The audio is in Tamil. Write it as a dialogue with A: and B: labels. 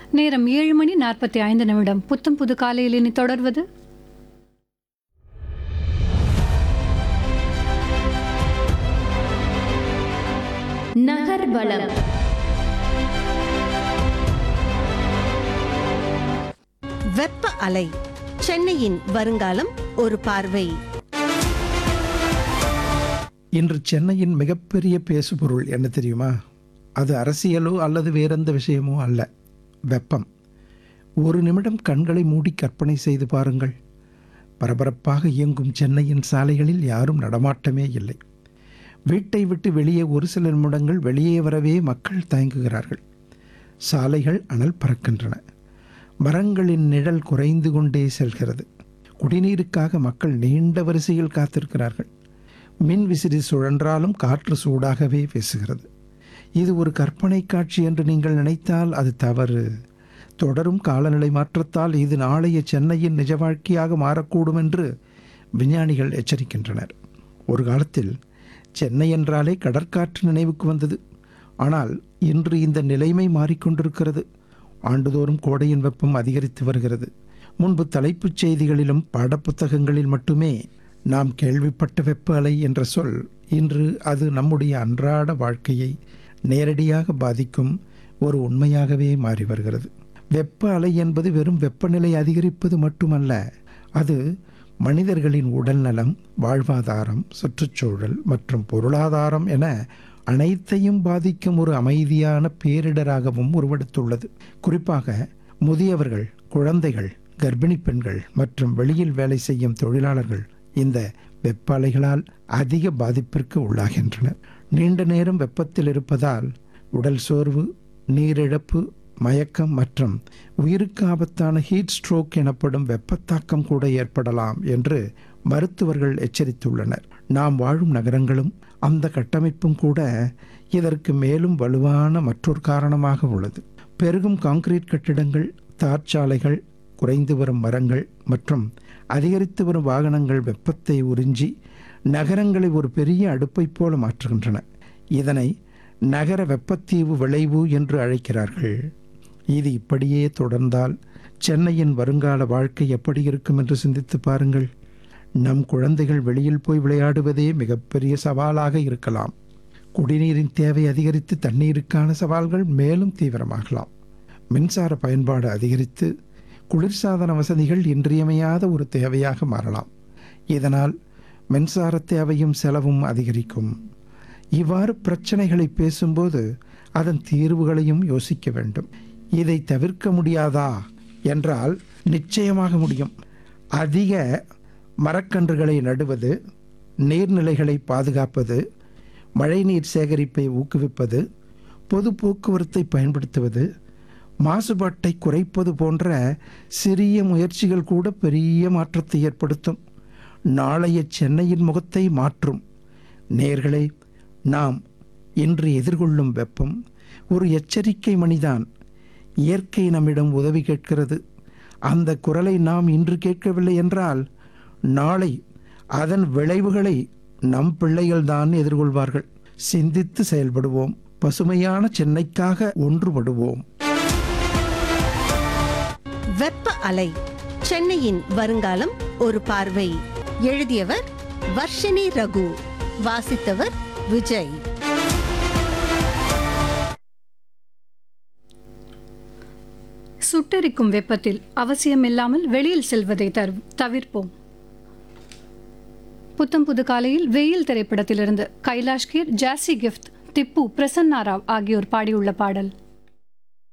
A: நேரம் ஏழு மணி நாற்பத்தி ஐந்து நிமிடம் புத்தம் புது காலையில் இனி தொடர்வது
B: நகர்வலம்
C: வெப்ப அலை சென்னையின் வருங்காலம் ஒரு பார்வை
D: இன்று சென்னையின் மிகப்பெரிய பேசுபொருள் என்ன தெரியுமா அது அரசியலோ அல்லது வேறெந்த விஷயமோ அல்ல வெப்பம் ஒரு நிமிடம் கண்களை மூடி கற்பனை செய்து பாருங்கள் பரபரப்பாக இயங்கும் சென்னையின் சாலைகளில் யாரும் நடமாட்டமே இல்லை வீட்டை விட்டு வெளியே ஒரு சில நிமிடங்கள் வெளியே வரவே மக்கள் தயங்குகிறார்கள் சாலைகள் அனல் பறக்கின்றன மரங்களின் நிழல் குறைந்து கொண்டே செல்கிறது குடிநீருக்காக மக்கள் நீண்ட வரிசையில் காத்திருக்கிறார்கள் மின் விசிறி சுழன்றாலும் காற்று சூடாகவே வீசுகிறது இது ஒரு கற்பனை காட்சி என்று நீங்கள் நினைத்தால் அது தவறு தொடரும் காலநிலை மாற்றத்தால் இது நாளைய சென்னையின் நிஜ வாழ்க்கையாக மாறக்கூடும் என்று விஞ்ஞானிகள் எச்சரிக்கின்றனர் ஒரு காலத்தில் சென்னை என்றாலே கடற்காற்று நினைவுக்கு வந்தது ஆனால் இன்று இந்த நிலைமை மாறிக்கொண்டிருக்கிறது ஆண்டுதோறும் கோடையின் வெப்பம் அதிகரித்து வருகிறது முன்பு தலைப்புச் செய்திகளிலும் பாடப்புத்தகங்களில் மட்டுமே நாம் கேள்விப்பட்ட வெப்ப அலை என்ற சொல் இன்று அது நம்முடைய அன்றாட வாழ்க்கையை நேரடியாக பாதிக்கும் ஒரு உண்மையாகவே மாறி வருகிறது வெப்ப அலை என்பது வெறும் வெப்பநிலை அதிகரிப்பது மட்டுமல்ல அது மனிதர்களின் உடல்நலம் வாழ்வாதாரம் சுற்றுச்சூழல் மற்றும் பொருளாதாரம் என அனைத்தையும் பாதிக்கும் ஒரு அமைதியான பேரிடராகவும் உருவெடுத்துள்ளது குறிப்பாக முதியவர்கள் குழந்தைகள் கர்ப்பிணி பெண்கள் மற்றும் வெளியில் வேலை செய்யும் தொழிலாளர்கள் இந்த வெப்ப அலைகளால் அதிக பாதிப்பிற்கு உள்ளாகின்றனர் நீண்ட நேரம் வெப்பத்தில் இருப்பதால் உடல் சோர்வு நீரிழப்பு மயக்கம் மற்றும் உயிருக்கு ஆபத்தான ஹீட் ஸ்ட்ரோக் எனப்படும் வெப்பத்தாக்கம் கூட ஏற்படலாம் என்று மருத்துவர்கள் எச்சரித்துள்ளனர் நாம் வாழும் நகரங்களும் அந்த கட்டமைப்பும் கூட இதற்கு மேலும் வலுவான மற்றொரு காரணமாக உள்ளது பெருகும் கான்கிரீட் கட்டிடங்கள் தார்ச்சாலைகள் குறைந்து வரும் மரங்கள் மற்றும் அதிகரித்து வரும் வாகனங்கள் வெப்பத்தை உறிஞ்சி நகரங்களை ஒரு பெரிய அடுப்பைப் போல மாற்றுகின்றன இதனை நகர வெப்பத்தீவு விளைவு என்று அழைக்கிறார்கள் இது இப்படியே தொடர்ந்தால் சென்னையின் வருங்கால வாழ்க்கை எப்படி இருக்கும் என்று சிந்தித்து பாருங்கள் நம் குழந்தைகள் வெளியில் போய் விளையாடுவதே மிகப்பெரிய சவாலாக இருக்கலாம் குடிநீரின் தேவை அதிகரித்து தண்ணீருக்கான சவால்கள் மேலும் தீவிரமாகலாம் மின்சார பயன்பாடு அதிகரித்து குளிர்சாதன வசதிகள் இன்றியமையாத ஒரு தேவையாக மாறலாம் இதனால் மின்சார தேவையும் செலவும் அதிகரிக்கும் இவ்வாறு பிரச்சனைகளை பேசும்போது அதன் தீர்வுகளையும் யோசிக்க வேண்டும் இதை தவிர்க்க முடியாதா என்றால் நிச்சயமாக முடியும் அதிக மரக்கன்றுகளை நடுவது நீர்நிலைகளை பாதுகாப்பது மழைநீர் சேகரிப்பை ஊக்குவிப்பது பொது போக்குவரத்தை பயன்படுத்துவது மாசுபாட்டை குறைப்பது போன்ற சிறிய முயற்சிகள் கூட பெரிய மாற்றத்தை ஏற்படுத்தும் நாளைய சென்னையின் முகத்தை மாற்றும் நேர்களே நாம் இன்று எதிர்கொள்ளும் வெப்பம் ஒரு எச்சரிக்கை மணிதான் இயற்கை நம்மிடம் உதவி கேட்கிறது அந்த குரலை நாம் இன்று கேட்கவில்லை என்றால் நாளை அதன் விளைவுகளை நம் பிள்ளைகள்தான் எதிர்கொள்வார்கள் சிந்தித்து செயல்படுவோம் பசுமையான சென்னைக்காக ஒன்றுபடுவோம்
C: வெப்ப அலை சென்னையின் வருங்காலம் ஒரு பார்வை எழுதியவர் வர்ஷினி ரகு வாசித்தவர் விஜய்
A: சுட்டெரிக்கும் வெப்பத்தில் அவசியமில்லாமல் வெளியில் செல்வதை தரு- தவிர்ப்போம் புத்தம் புது காலையில் வெயில் திரைப்படத்திலிருந்து கைலாஷ்கீர் ஜாசி கிஃப்ட் திப்பு பிரசன்னா ராவ் ஆகியோர் பாடியுள்ள பாடல்